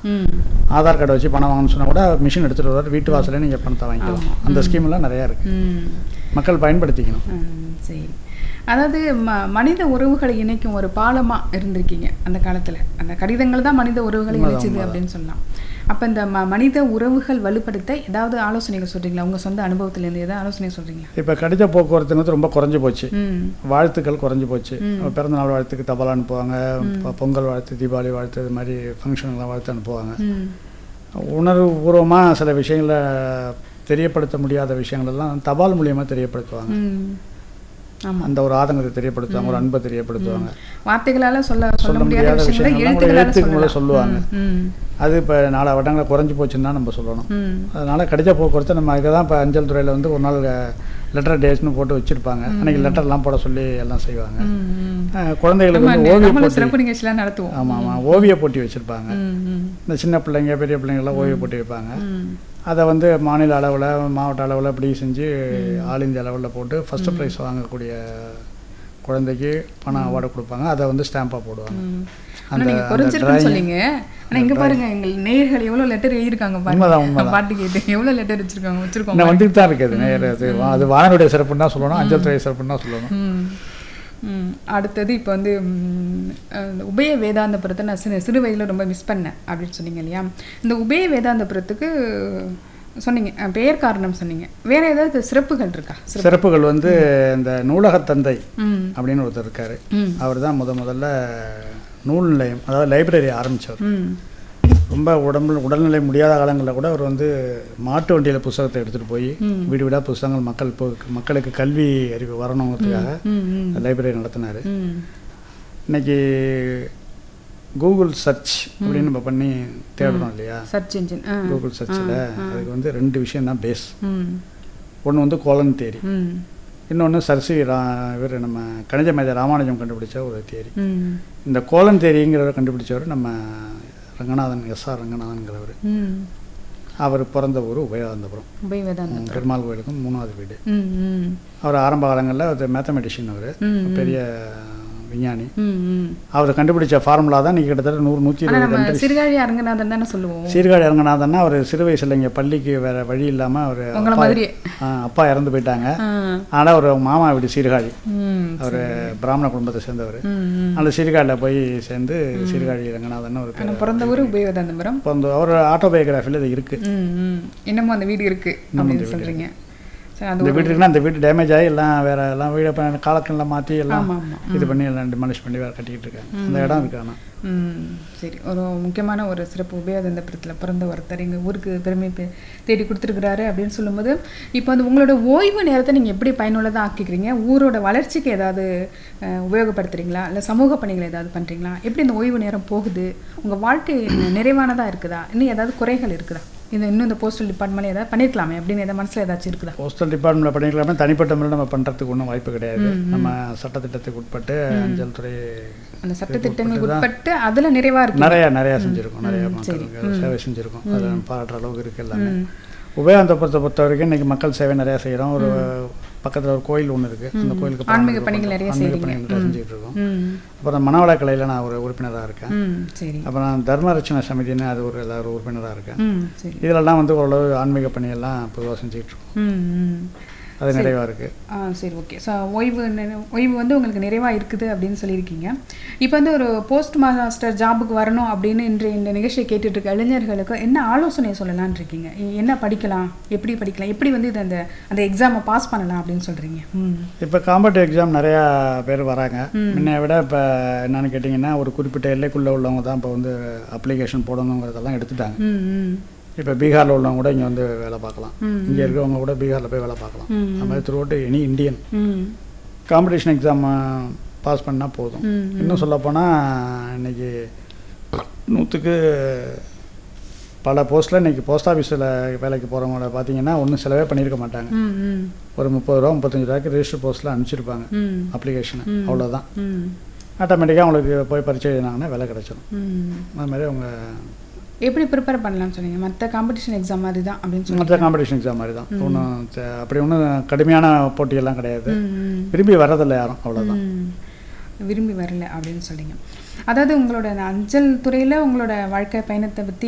ம் ஆதார் கார்டை வச்சு பணம் வாங்கணும்னு சொன்னால் கூட மிஷின் எடுத்துகிட்டு வருவார் வீட்டு வாசலே நீங்கள் பணத்தை வாங்கிக்கலாம் அந்த ஸ்கீம்லாம் நிறையா இருக்குது ம் மக்கள் பயன்படுத்திக்கணும் ம், சரி அதாவது ம மனித உறவுகளை இணைக்கும் ஒரு பாலமாக இருந்திருக்கீங்க அந்த காலத்தில் அந்த கடிதங்கள் தான் மனித உறவுகளை இணைச்சது அப்படின்னு சொல்லலாம் அப்போ இந்த ம மனித உறவுகள் வலுப்படுத்த ஏதாவது ஆலோசனைகள் சொல்கிறீங்களா உங்கள் சொந்த அனுபவத்திலேருந்து ஏதாவது ஆலோசனை சொல்கிறீங்களா இப்போ கடித போக்குவரத்துங்கிறது ரொம்ப குறைஞ்சி போச்சு ம் வாழ்த்துக்கள் குறைஞ்சி போச்சு பிறந்த நாள் வாழ்த்துக்கு தபால் அனுப்புவாங்க பொ- பொங்கல் வாழ்த்து தீபாவளி வாழ்த்து இது மாதிரி ஃபங்க்ஷனுங்கெலாம் வாழ்த்து அனுப்புவாங்க ம் உணர்வுபூர்வமாக சில விஷயங்களை தெரியப்படுத்த முடியாத விஷயங்களெல்லாம் தபால் மூலியமாக தெரியப்படுத்துவாங்க ம் ஆமாம் அந்த ஒரு ஆதங்கத்தை தெரியப்படுத்துவாங்க ஒரு அன்பை தெரியப்படுத்துவாங்க வார்த்தைகளால் சொல்ல சொல்ல சொல்ல முடியாத முடியாத விஷயங்களை விஷயங்கள்லாம் கூட எழுத்துக்களால் எழுத்துக்கு மூலம் சொல்லலாம் சொல்லுவாங்க ம் அது இப்போ நாலு வட்டங்களை குறைஞ்சி போச்சுன்னு தான் நம்ம சொல்லணும் ம் அதனால் கடித போக்குவரத்து நம்ம அதுக்கு தான் இப்போ அஞ்சல் துறையில் வந்து ஒரு நாள் லெட்டர் டேஸ்னு போட்டு வச்சுருப்பாங்க அன்றைக்கி லெட்டர்லாம் போட சொல்லி எல்லாம் செய்வாங்க ம் ம் அஹ் குழந்தைகளுக்கு நம்ம வந்து ஓவிய நம்மளும் போட்டி சிறப்பு நிகழ்ச்சிலாம் நடத்துவோம் ஆமாம் ஆமாம் ஓவிய போட்டி வச்சுருப்பாங்க ம் ம் இந்த சின்ன பிள்ளைங்க பெரிய பிள்ளைங்கள்லாம் ஓவிய போட்டி வைப்பாங்க ம் அதை வந்து மாநில அளவில் மாவட்ட அளவில் இப்படி செஞ்சு ஆல் இந்தியா லெவலில் போட்டு ஃபஸ்ட்டு ப்ரைஸ் வாங்கக்கூடிய குழந்தைக்கு பணம் அவார்டு கொடுப்பாங்க அதை வந்து ஸ்டாம்பாக போடுவாங்க ம். ஆனா அந்த- நீங்க அந்த குறைஞ்சிருக்குன்னு drawing- சொன்னீங்க ஆனா இங்க பாருங்க எங்கள் நேயர்கள் எவ்வளவு லெட்டர் எழுதியிருக்காங்க உண்மைதான், பாருங்க உண்மைதான். பாட்டு கேட்டு எவ்வளவு லெட்டர் வச்சிருக்காங்க வச்சிருக்கோம் இன்னும் வந்துட்டு தான் இருக்குது நேர் அது வா- அது வானனுடைய சிறப்புன்னு தான் சொல்லணும் அஞ்சல் துறை சிறப்புன்னு தான் சொல்லணும் ம். ம். அடுத்தது இப்போ வந்து ம், அந்த உபய வேதாந்தபுரத்தை நான் சிறு சிறு வயதில் ரொம்ப மிஸ் பண்ணேன் அப்படின்னு சொன்னீங்க இல்லையா இந்த உபய வேதாந்தபுரத்துக்கு சொன்னீங்க அஹ், பெயர் காரணம் சொன்னீங்க வேற ஏதாவது சிறப்புகள் இருக்கா சிறப்பு சிறப்புகள் வந்து இந்த நூலகத்தந்தை ம் அப்படின்னு ஒருத்தர் இருக்காரு ம் அவர் தான் முத முதல்ல நூல் நிலையம் அதாவது லைப்ரரி ஆரம்பித்தவர் ம் ரொம்ப உடம்பு உடல்நிலை முடியாத காலங்களில் கூட அவர் வந்து மாட்டு வண்டியில் புஸ்தகத்தை எடுத்துகிட்டு போய் ம். வீடு வீடாக புஸ்தகங்கள் மக்கள் இப்போ மக்களுக்கு கல்வி அறிவு வரணுங்கிறதுக்காக ம் ம் லைப்ரரி நடத்தினார் ம் இன்னைக்கு கூகுள் சர்ச் அப்படின்னு நம்ம பண்ணி தேடுறோம் இல்லையா சர்ச் இன்ஜின் ஆ கூகுள் சர்ச்சில் அதுக்கு வந்து ரெண்டு விஷயம் தான் பேஸ் ம் ஒன்று வந்து கோலன் தேரி ம் இன்னொன்று சரஸ்வதி ரா இவர் நம்ம கணித மேதை ராமானுஜம் கண்டுபிடிச்ச ஒரு தேரி ம் இந்த கோலன் தேரிங்கிறவரை கண்டுபிடிச்சவர் நம்ம ரங்கநாதன் எஸ்ஆர் ரங்கநாதன்கிறவர் ம் அவர் பிறந்த ஊர் உபயோகந்தபுரம் உபய வேதாந்தம் பெருமாள் கோயிலுக்கும் மூணாவது வீடு ம் ம் அவர் ஆரம்ப காலங்களில் ஒரு மேத்தமெட்டிஷியன் அவர் ம், பெரிய விஞ்ஞானி ம் ம் அவர் கண்டுபிடிச்ச ஃபார்முலா தான் இன்னைக்கு கிட்டத்தட்ட நூறு நூற்றி ஆனா இருபது நம்ம சிறுகாழி அரங்கநாதன் தானே சொல்லுவோம் சீர்காழி இறங்கினாதன்னா அவர் சிறு வயசுல இங்கே பள்ளிக்கு வேற வழி இல்லாமல் அவர் உங்களை அப்பா மாதிரியே ஆ, அப்பா இறந்து போயிட்டாங்க ஆ ஆனால் அவர் மாமா வீடு சீர்காழி ம் அவர் பிராமண குடும்பத்தை சேர்ந்தவர் ம் ம் அந்த சீர்காழியில் போய் சேர்ந்து சீர்காழி ரங்கநாதன் ஒரு ஆனா பிறந்த ஊர் உபய வேதாந்தபுரம் இப்போ அந்த அவர் ஆட்டோபயோகிராஃபியில் இது இருக்குது ம் ம் இன்னமும் அந்த வீடு இருக்கு அப்படின்னு சொல்றீங்க சரி அது இந்த வீடு இருக்குன்னா அந்த வீடு டேமேஜ் ஆகி எல்லாம் வேற எல்லாம் வீடை இப்போ காலக்கணில் மாற்றி எல்லாம் ஆமா ஆமா இது பண்ணி எல்லாம் டிமாலிஷ் பண்ணி வேறு கட்டிக்கிட்டு இருக்காங்க அந்த இடம் இருக்கு ஆனால் ம் சரி ஒரு முக்கியமான ஒரு சிறப்பு உபயோகந்தபுரத்தில் பிறந்த ஒருத்தர் எங்கள் ஊருக்கு பெருமை பெ- தேடி கொடுத்துருக்குறாரு அப்படின்னு சொல்லும்போது இப்போ வந்து உங்களோட ஓய்வு நேரத்தை நீங்கள் எப்படி பயனுள்ளதாக ஆக்கிக்கிறீங்க ஊரோட வளர்ச்சிக்கு ஏதாவது அஹ், உபயோகப்படுத்துறீங்களா இல்லை சமூக பணிகள் ஏதாவது பண்ணுறீங்களா எப்படி இந்த ஓய்வு நேரம் போகுது உங்கள் வாழ்க்கை நிறைவானதாக இருக்குதா இன்னும் ஏதாவது குறைகள் இருக்குதா இது இன்னும் இந்த போஸ்டல் டிபார்ட்மெண்ட் ஏதாவது பண்ணியிருக்கலாமே அப்படின்னு ஏதாவது மனசில் ஏதாச்சும் இருக்குதா போஸ்டல் டிபார்ட்மெண்ட்டில் பண்ணிக்கலாமே தனிப்பட்ட முறையில் நம்ம பண்ணுறதுக்கு ஒன்றும் வாய்ப்பு கிடையாது நம்ம சட்டத்திட்டத்துக்கு உட்பட்டு அஞ்சல் துறை அந்த சட்டத்திட்டங்களுக்கு உட்பட்டு அதில் நிறைவாக இருக்கு நிறையா நிறையா செஞ்சுருக்கோம் நிறையா மக்களுக்கு சேவை செஞ்சுருக்கோம் அதை நம்ம பாராட்டுற அளவுக்கு இருக்குது எல்லாமே உபயோகந்தபுரத்தை பொறுத்த வரைக்கும் இன்றைக்கி மக்கள் சேவை நிறையா செய்கிறோம் ஒரு பக்கத்தில் ஒரு கோயில் ஒன்று இருக்குது அந்த கோயிலுக்கு ஆன்மீக பராமரிப்பு பணிகள் பண்றோம். நிறைய ஆன்மீக செய்றீங்க. பணிகள் நிறைய செஞ்சுட்டு இருக்கோம் ம் அப்புறம் மனவளக்கலையில் நான் ஒரு உறுப்பினராக இருக்கேன் ம் சரி அப்புறம் தர்மரட்சணை சமிதின்னு அது ஒரு எல்லாரும் உறுப்பினராக இருக்கேன் ம் சரி இதிலெல்லாம் வந்து ஓரளவு ஆன்மீக பணியெல்லாம் பொதுவாக செஞ்சுக்கிட்டு இருக்கோம் ம் ம் அது நிறைவாக இருக்குது ஆ சரி ஓகே ஸோ ஓய்வு நிறை- ஓய்வு வந்து உங்களுக்கு நிறைவாக இருக்குது அப்படின்னு சொல்லியிருக்கீங்க இப்போ வந்து ஒரு போஸ்ட் மாஸ்டர் ஜாபுக்கு வரணும் அப்படின்னு இன்று இந்த நிகழ்ச்சியை கேட்டுட்டு இருக்க இளைஞர்களுக்கு என்ன ஆலோசனை சொல்லலாம்னு இருக்கீங்க எ- என்ன படிக்கலாம் எப்படி படிக்கலாம் எப்படி வந்து இது அந்த அந்த எக்ஸாமை பாஸ் பண்ணலாம் அப்படின்னு சொல்கிறீங்க ம் இப்போ காம்படிட்டிவ் எக்ஸாம் நிறையா பேர் வராங்க முன்னைய விட இப்போ என்னன்னு கேட்டிங்கன்னா ஒரு குறிப்பிட்ட எல்லைக்குள்ளே உள்ளவங்க தான் இப்போ வந்து அப்ளிகேஷன் போடணுங்கிறதெல்லாம் எடுத்துட்டாங்க ம் ம் இப்போ பீகாரில் உள்ளவங்க கூட இங்கே வந்து வேலை பார்க்கலாம் ம். இங்கே இருக்கிறவங்க கூட பீகாரில் போய் வேலை பார்க்கலாம் ம். அது மாதிரி throughout any Indian hmm competition exam pass பண்ணால் போதும் ம் இன்னும் சொல்லப்போனால் இன்னைக்கு நூற்றுக்கு பல போஸ்ட்டில் இன்றைக்கி போஸ்ட் ஆஃபீஸில் வேலைக்கு போகிறவங்கள பார்த்தீங்கன்னா ஒன்றும் செலவே பண்ணியிருக்க மாட்டாங்க ம் ம் ஒரு முப்பது ரூபா முப்பத்தஞ்சு ரூபாய்க்கு ரெஜிஸ்டர் போஸ்ட்டில் அனுப்பிச்சிருப்பாங்க ம் அப்ளிகேஷனை அவ்வளோதான் ம் ஆட்டோமேட்டிக்காக அவங்களுக்கு போய் பரிச்சை எழுதினாங்கன்னா வேலை கிடச்சிடும் ம் அது மாதிரி அவங்க எப்படி ப்ரிப்பேர் பண்ணலாம்னு சொன்னீங்க மற்ற காம்படிஷன் எக்ஸாம் மாதிரி தான் அப்படின்னு சொன்னீங்க மற்ற காம்படிஷன் எக்ஸாம் மாதிரி தான் ஒன்றும் அப்படி ஒன்றும் கடுமையான போட்டியெல்லாம் கிடையாது ம் ம் விரும்பி வர்றதில்லை யாரும் அவ்வளோதான் ம். விரும்பி வரல அப்படின்னு சொன்னீங்க அதாவது உங்களோட அந்த அஞ்சல் துறையில் உங்களோட வாழ்க்கை பயணத்தை பற்றி